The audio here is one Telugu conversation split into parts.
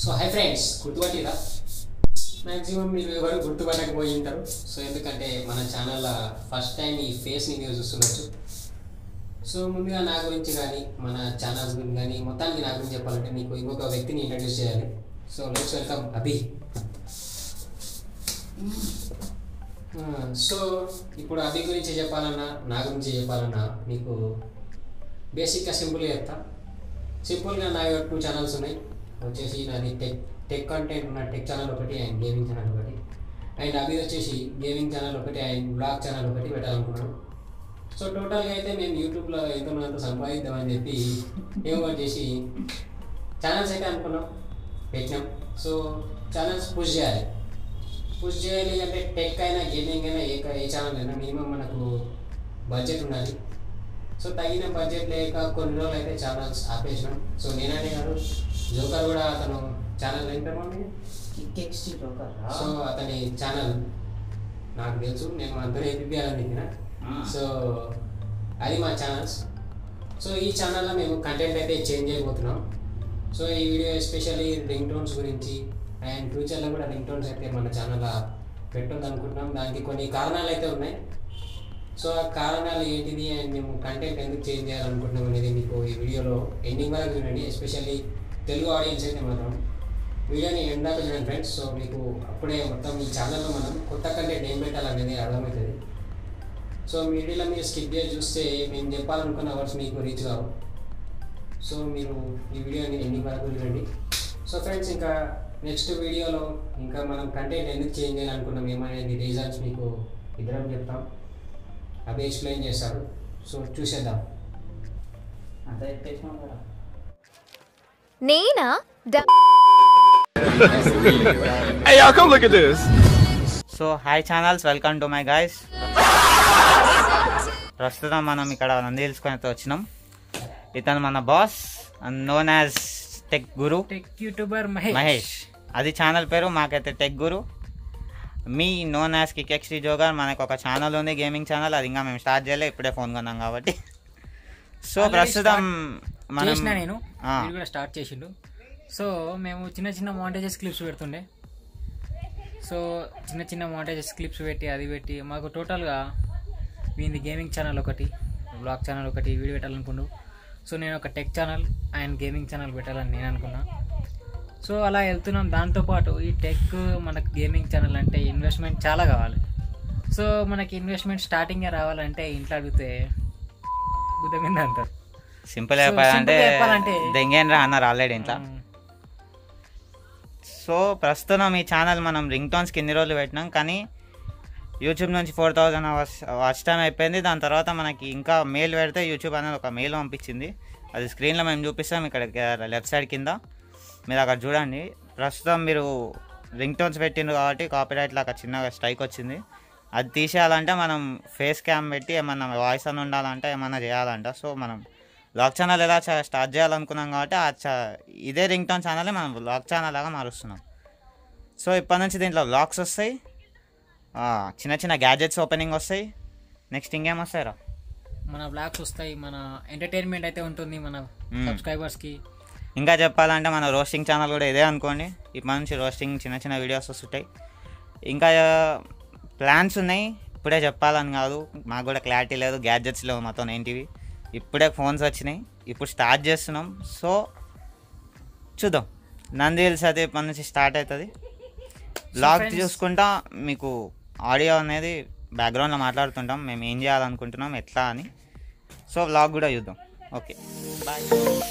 సో హై ఫ్రెండ్స్ గుర్తుపట్టిరా మ్యాక్సిమం మీరు ఎవరు గుర్తుపట్టకపోయి ఉంటారు సో ఎందుకంటే మన ఛానల్ ఫస్ట్ టైం ఈ ఫేస్ని మీరు చూస్తుండొచ్చు సో ముందుగా నా గురించి కానీ మన ఛానల్స్ గురించి కానీ మొత్తానికి నా గురించి చెప్పాలంటే మీకు ఇంకొక వ్యక్తిని ఇంట్రడ్యూస్ చేయాలి so let's welcome Abhi so ఇప్పుడు అభి గురించి చెప్పాలన్నా నా గురించి చెప్పాలన్నా మీకు బేసిక్గా సింపుల్గా చెప్తా సింపుల్గా నా టూ ఛానల్స్ ఉన్నాయి వచ్చేసి నాది టెక్ టెక్ కంటెంట్ ఉన్న టెక్ ఛానల్ ఒకటి అండ్ గేమింగ్ ఛానల్ ఒకటి అండ్ అభి వచ్చేసి గేమింగ్ ఛానల్ ఒకటి అండ్ బ్లాగ్ ఛానల్ ఒకటి పెట్టాలనుకున్నాను సో టోటల్గా అయితే మేము యూట్యూబ్లో ఎంతో అంత సంపాదిద్దామని చెప్పి ఏమో చేసి ఛానల్స్ అయితే అనుకున్నాం పెట్టినాం సో ఛానల్స్ పుష్ చేయాలి పుష్ చేయాలి అంటే టెక్ అయినా గేమింగ్ అయినా ఏ ఏ ఛానల్ అయినా మినిమం మనకు బడ్జెట్ ఉండాలి సో తగిన బడ్జెట్ లేక కొన్ని రోజులు అయితే ఛానల్స్ ఆపేసినాం సో నేనంటే కాదు జోకర్ కూడా అతను ఛానల్ ఏంటంటే సో అతని ఛానల్ నాకు తెలుసు నేను అందరూ ఏపీఆర్ని తిన్నా సో అది మా ఛానల్స్ సో ఈ ఛానల్లో మేము కంటెంట్ అయితే చేంజ్ అయిపోతున్నాం సో ఈ వీడియో ఎస్పెషల్లీ రింగ్ టోన్స్ గురించి అండ్ ఫ్యూచర్లో కూడా రింగ్ టోన్స్ అయితే మన ఛానల్లో పెట్టొద్దు అనుకుంటున్నాం దానికి కొన్ని కారణాలు అయితే ఉన్నాయి సో ఆ కారణాలు ఏంటిది అండ్ మేము కంటెంట్ ఎందుకు చేంజ్ చేయాలనుకుంటున్నాం అనేది మీకు ఈ వీడియోలో ఎండింగ్ వరకు చూడండి ఎస్పెషల్లీ తెలుగు ఆడియన్స్ అయితే మాత్రం వీడియోని ఎండ్ దాకా చూడండి ఫ్రెండ్స్ సో మీకు అప్పుడే మొత్తం ఈ ఛానల్లో మనం కొత్త కంటెంట్ ఏం పెట్టాలనేది అర్థమవుతుంది సో వీడియోలో మీరు స్కిప్ చేసి చూస్తే మేము చెప్పాలనుకున్న వర్డ్స్ మీకు రీచ్ కావు సో మీరు ఈ వీడియోని ఎండింగ్ వరకు చూడండి సో ఫ్రెండ్స్ ఇంకా నెక్స్ట్ వీడియోలో ఇంకా మనం కంటెంట్ ఎందుకు చేంజ్ చేయాలనుకున్నాం ఏమనేది రీజన్స్ మీకు ఇద్దరం చెప్తాం అవి ఎక్స్ప్లెయిన్ చేస్తారు సో చూసేద్దాం నేనా డ- Hey, y'all, come look at this. So hi channels welcome to my guys ప్రస్తుతం మనం ఇక్కడ నంది హిల్స్కొని అయితే వచ్చినాం ఇతను మన boss known as tech guru tech YouTuber Mahesh Mahesh అది ఛానల్ పేరు మాకైతే టెక్ గురు మీ నోన్ యాజ్ కికెక్స్ జోగర్ మనకు ఒక ఛానల్ ఉంది గేమింగ్ ఛానల్ అది ఇంకా మేము స్టార్ట్ చేయలే ఇప్పుడే ఫోన్ కొన్నాం కాబట్టి సో Already ప్రస్తుతం మనం చేసిన నేను ఆ, మీరు కూడా స్టార్ట్ చేసిండు సో మేము చిన్న చిన్న మాంటేజెస్ క్లిప్స్ పెడుతుండే సో చిన్న చిన్న మాంటేజెస్ క్లిప్స్ పెట్టి అది పెట్టి మాకు టోటల్గా వీంది గేమింగ్ ఛానల్ ఒకటి బ్లాగ్ ఛానల్ ఒకటి వీడియో పెట్టాలనుకుండు సో నేను ఒక tech channel and gaming channel పెట్టాలని నేను అనుకున్నా సో అలా వెళ్తున్నాం దాంతోపాటు ఈ టెక్ మనకు గేమింగ్ ఛానల్ అంటే ఇన్వెస్ట్మెంట్ చాలా కావాలి సో మనకి ఇన్వెస్ట్మెంట్ స్టార్టింగే రావాలంటే ఇంట్లో అడిగితే గుద్ద మీద అంటారు సింపుల్ So, చెప్పాలంటే simple గా చెప్పాలంటే- దెంగేంద్ర అన్నారు ఆల్రెడీ ఇంట్లో సో ప్రస్తుతం ఈ ఛానల్ మనం రింగ్ టోన్స్కి ఎన్ని రోజులు పెట్టినాం కానీ యూట్యూబ్ నుంచి four thousand hours watch time అయిపోయింది దాని తర్వాత మనకి ఇంకా మెయిల్ పెడితే యూట్యూబ్ అనేది ఒక మెయిల్ పంపించింది అది స్క్రీన్లో మేము చూపిస్తాం ఇక్కడ లెఫ్ట్ సైడ్ కింద మీరు అక్కడ చూడండి ప్రస్తుతం మీరు రింగ్ టోన్స్ పెట్టిండ్రు కాబట్టి కాపీరైట్ లాగా చిన్నగా స్ట్రైక్ వచ్చింది అది తీసేయాలంటే మనం ఫేస్ క్యామ్ పెట్టి ఏమన్నా వాయిస్ అని ఉండాలంటే ఏమన్నా చేయాలంట సో మనం బ్లాగ్ ఛానల్ ఎలా చ- స్టార్ట్ చేయాలనుకున్నాం కాబట్టి ఆ చ- ఇదే రింగ్ టోన్ ఛానల్ మనం బ్లాగ్ ఛానల్ లాగా మారుస్తున్నాం సో ఇప్పటి నుంచి దీంట్లో బ్లాగ్స్ వస్తాయి ఆ, చిన్న చిన్న గ్యాజెట్స్ ఓపెనింగ్ వస్తాయి నెక్స్ట్ ఇంకేం వస్తాయిరా మన బ్లాగ్స్ వస్తాయి మన ఎంటర్టైన్మెంట్ అయితే ఉంటుంది మన మ్మ్. సబ్స్క్రైబర్స్కి ఇంకా చెప్పాలంటే మన రోస్టింగ్ ఛానల్ కూడా ఇదే అనుకోండి ఇప్పటి నుంచి రోస్టింగ్ చిన్న చిన్న వీడియోస్ వస్తుంటాయి ఇంకా ప్లాన్స్ ఉన్నాయి ఇప్పుడే చెప్పాలని కాదు మాకు కూడా క్లారిటీ లేదు గ్యాడ్జెట్స్ లేవు మొత్తం ఏంటివి ఇప్పుడే ఫోన్స్ వచ్చినాయి ఇప్పుడు స్టార్ట్ చేస్తున్నాం సో చూద్దాం నంది హిల్స్ అయితే ఇప్పటి నుంచి స్టార్ట్ అవుతుంది బ్లాగ్ friends- చూసుకుంటా మీకు ఆడియో అనేది బ్యాక్గ్రౌండ్లో మాట్లాడుతుంటాం మేము ఏం చేయాలనుకుంటున్నాం ఎట్లా అని సో బ్లాగ్ కూడా చూద్దాం ఓకే బాయ్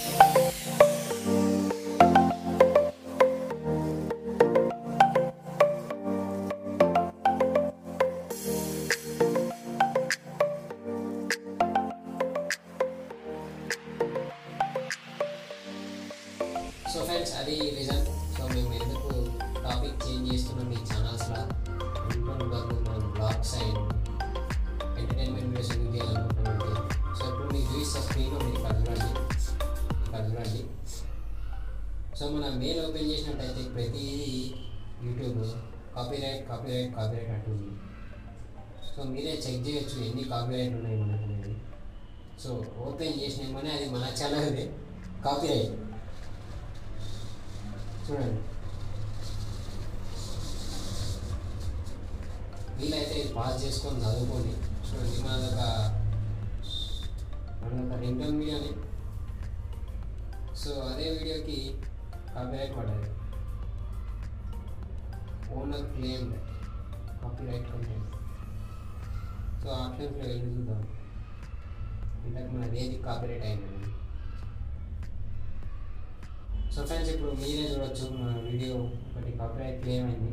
సో ఫ్రెండ్స్ అది రీజన్ సో మేము ఎందుకు టాపిక్ చేంజ్ చేస్తున్నాం ఈ ఛానల్స్లో ఇంట్లో బదులు మనం బ్లాగ్స్ అండ్ ఎంటర్టైన్మెంట్ వీడియోస్ ఎందుకు చేయాలనుకుంటున్నామంటే సో ఇప్పుడు మీకు చూపిస్తా స్క్రీన్లో మీరు ఇక్కడ చూడండి ఇక్కడ చూడండి సో మనం మెయిల్ ఓపెన్ చేసినట్టయితే ప్రతిదీ యూట్యూబ్ కాపీరైట్ కాపీరైట్ కాపీరైట్ అంటుంది సో మీరే చెక్ చేయొచ్చు ఎన్ని కాపీరైట్ ఉన్నాయి మనకు అనేది సో ఓపెన్ చేసినామని అది మన ఛానల్దే కాపీరైట్ చూడండి వీలైతే ఇది పాస్ చేసుకొని చదువుకోండి చూడండి మనదొక మనదొక రింగ్ టోన్ వీడియోని సో అదే వీడియోకి కాపీరైట్ పడ్డది owner claim copyright content so ఆప్షన్స్లో వెళ్ళి చూద్దాం ఇంతకు మన ఏది కాపీరైట్ అయింది సో ఫ్రెండ్స్ ఇప్పుడు మీరే చూడొచ్చు మన వీడియో ఒకటి కాపీరైట్ క్లెయిమ్ అయింది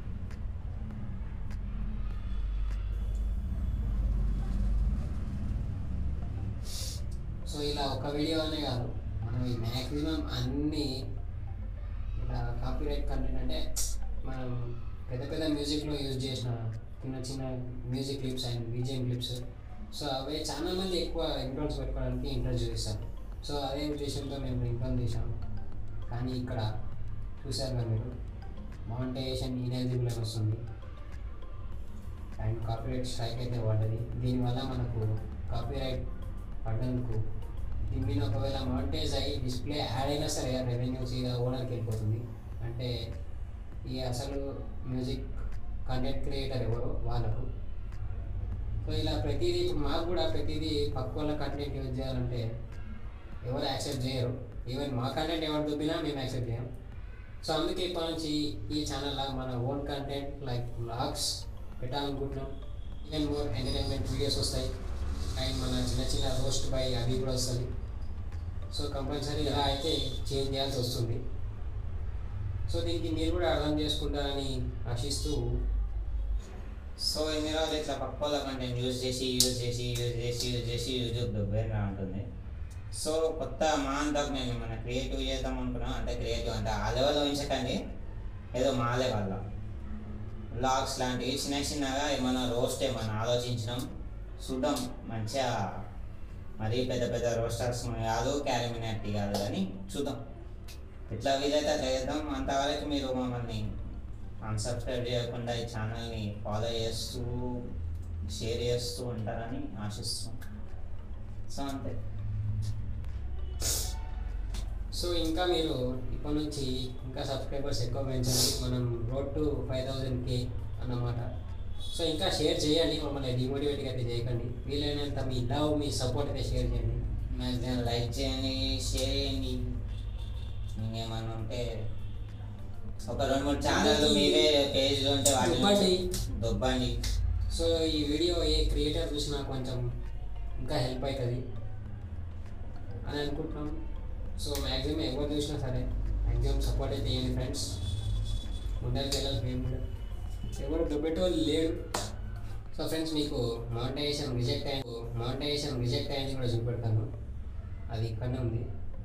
సో ఇలా ఒక వీడియో అనే కాదు మనం ఈ మ్యాక్సిమం అన్ని ఇలా కాపీరైట్ కంటెంట్ అంటే మనం పెద్ద పెద్ద మ్యూజిక్లో యూజ్ చేసిన చిన్న చిన్న music clips and BGM clips so అవి చాలా మంది ఎక్కువ ఇంట్రోన్స్ పెట్టుకోవడానికి ఇంట్రెస్ట్ చూపిస్తారు సో అదే ఉద్దేశంతో మేము ఇంట్రోన్ తీసాము కానీ ఇక్కడ చూసారు కదా మీరు మౌంటేషన్ ఇనెలిజిబుల్ అని వస్తుంది అండ్ కాపీరైట్ స్ట్రైక్ అయితే పడ్డది దీనివల్ల మనకు కాపీరైట్ పడ్డందుకు దీని మీద ఒకవేళ మౌంటేజ్ అయ్యి డిస్ప్లే యాడ్ అయినా సరే రెవెన్యూస్ ఇక ఓనర్కి వెళ్ళిపోతుంది అంటే ఈ అసలు మ్యూజిక్ కంటెంట్ క్రియేటర్ ఎవరో వాళ్ళకు సో ఇలా ప్రతిదీ ఇప్పుడు మాకు కూడా ప్రతిదీ పక్క వాళ్ళ కంటెంట్ యూజ్ చేయాలంటే ఎవరు యాక్సెప్ట్ చేయరు ఈవెన్ మా కంటెంట్ ఎవరు చూపినా మేము యాక్సెప్ట్ చేయం సో అందుకే ఇప్పటి నుంచి ఈ ఛానల్లో మన ఓన్ కంటెంట్ లైక్ బ్లాగ్స్ పెట్టాలనుకుంటున్నాం ఈవెన్ మోర్ ఎంటర్టైన్మెంట్ వీడియోస్ వస్తాయి అండ్ మన చిన్న చిన్న రోస్ట్ బై అది కూడా వస్తుంది సో కంపల్సరీ ఇలా అయితే చేంజ్ చేయాల్సి వస్తుంది సో దీనికి మీరు కూడా అర్థం చేసుకుంటారని ఆశిస్తూ సో ఇన్ని రోజులు ఇట్లా పక్క వాళ్ళ కంటెంట్ యూజ్ చేసి యూజ్ చేసి యూజ్ చేసి యూజ్ చేసి యూట్యూబ్ దుబ్బేనా ఉంటుంది సో కొత్త మా అంతకు మేము ఏమైనా క్రియేటివ్ చేద్దాం అనుకున్నాం అంటే క్రియేటివ్ అంటే ఆ లెవెల్లో ఉంచకండి ఏదో మా లెవెల్లో బ్లాగ్స్ లాంటివి చిన్న చిన్నగా ఏమైనా రోస్ట్ ఏమైనా ఆలోచించినాం చూద్దాం మంచిగా మరీ పెద్ద పెద్ద రోస్టర్స్ కాదు క్యారిమినాటి కాదు కానీ చూద్దాం ఎట్లా వీలైతే అట్లా చేద్దాం అంతవరకు మీరు మమ్మల్ని అన్సబ్స్క్రైబ్ చేయకుండా ఈ ఛానల్ని ఫాలో చేస్తూ షేర్ చేస్తూ ఉంటారని ఆశిస్తున్నాం సో అంతే సో ఇంకా మీరు ఇప్పటి నుంచి ఇంకా సబ్స్క్రైబర్స్ ఎక్కువ పెంచండి మనం road to five thousand K అన్నమాట సో ఇంకా షేర్ చేయండి మమ్మల్ని డిమోటివేట్గా అయితే చేయకండి వీలైనంత మీ లవ్ మీ సపోర్ట్ అయితే షేర్ చేయండి మ్యాక్సిమం లైక్ చేయండి షేర్ చేయండి ఇంకేమన్నా ఉంటే ఒక రెండు మూడు ఛానల్ మీరే పేజ్లు ఉంటే దొబ్బండి. వాటి దొబ్బండి సో ఈ వీడియో ఏ క్రియేటర్ చూసినా కొంచెం ఇంకా హెల్ప్ అవుతుంది అని అనుకుంటున్నాం సో మ్యాక్సిమం ఎవరు చూసినా సరే మ్యాక్సిమం సపోర్ట్ అయితే చేయండి ఫ్రెండ్స్ ముందరికి వెళ్ళాలి మేము కూడా ఎవరు దుబ్బెట్టోళ్ళు లేరు సో ఫ్రెండ్స్ మీకు మానిటైజేషన్ రిజెక్ట్ అయింది మానిటైజేషన్ రిజెక్ట్ అయింది కూడా చూపెడతాను అది ఇక్కడనే ఉంది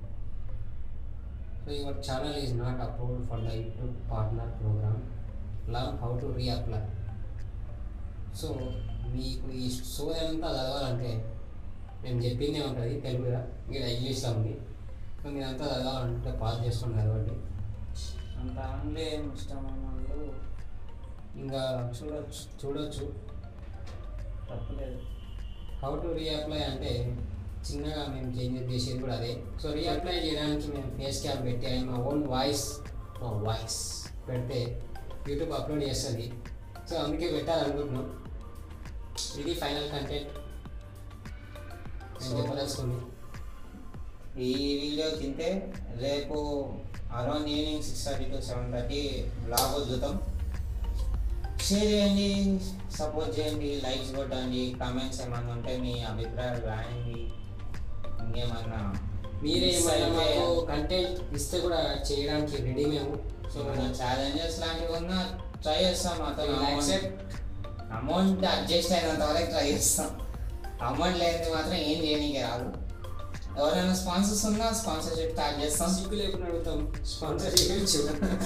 so your channel is not approved for the YouTube partner program learn how to reapply so మీకు ఈ సోది అంతా చదవాలంటే మేము చెప్పిందే ఉంటుంది తెలుగుగా ఇక్కడ ఇంగ్లీష్లో ఉంది సో మీరు అంతా చదవాలంటే పాస్ చేసుకొని చదవండి అంత ఆంగ్లేయం ఇష్టమైన వాళ్ళు ఇంకా చూడొచ్చు చూడొచ్చు తప్పలేదు హౌ టు రీఅప్లై అంటే చిన్నగా మేము చేంజ్ చేసేది కూడా అదే సో రీఅప్లై చేయడానికి మేము ఫేస్ క్యామ్ పెట్టి అది మా ఓన్ వాయిస్ మా వాయిస్ పెడితే యూట్యూబ్ అప్లోడ్ చేస్తుంది సో అందుకే పెట్టాలనుకుంటున్నాం ఇది ఫైనల్ కంటెంట్ నేను చెప్పదలుచుకుంది ఈ వీడియో తింటే రేపు around evening six thirty to seven thirty blog వదులుతాం షేర్ చేయండి సపోర్ట్ చేయండి లైక్స్ కొట్టండి కామెంట్స్ ఏమన్నా ఉంటే మీ అభిప్రాయాలు రాయండి ఇంకేమన్నా మీరే miss ఏమైనా అయితే మాకు కంటెంట్ ఇస్తే కూడా చేయడానికి రెడీ మేము సో మన ఛాలెంజెస్ లాంటివి ఉన్నా ట్రై చేస్తాం అతను యాక్సెప్ట్ అమౌంట్ అడ్జస్ట్ అయినంత వరకు ట్రై చేస్తాం అమౌంట్ లేనిది మాత్రం ఏం చేయనీకి రాదు ఎవరైనా స్పాన్సర్స్ ఉన్నా స్పాన్సర్షిప్ స్టార్ట్ చేస్తాం సిగ్గు లేకుండా అడుగుతాం స్పాన్సర్ చేయొచ్చు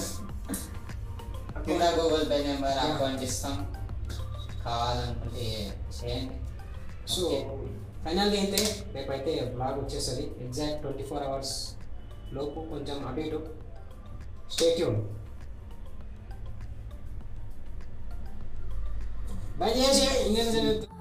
కింద గూగుల్ పే నెంబర్ అకౌంట్ ఇస్తాం కావాలనుకుంటే చేయండి సో ఓకే. ఫైనల్గా అయితే రేపైతే బ్లాగ్ వచ్చేస్తుంది ఎగ్జాక్ట్ ట్వంటీ ఫోర్ అవర్స్ లోపు కొంచెం అటు ఇటు స్టేట్యూన్ బై చేసి ఇంకేం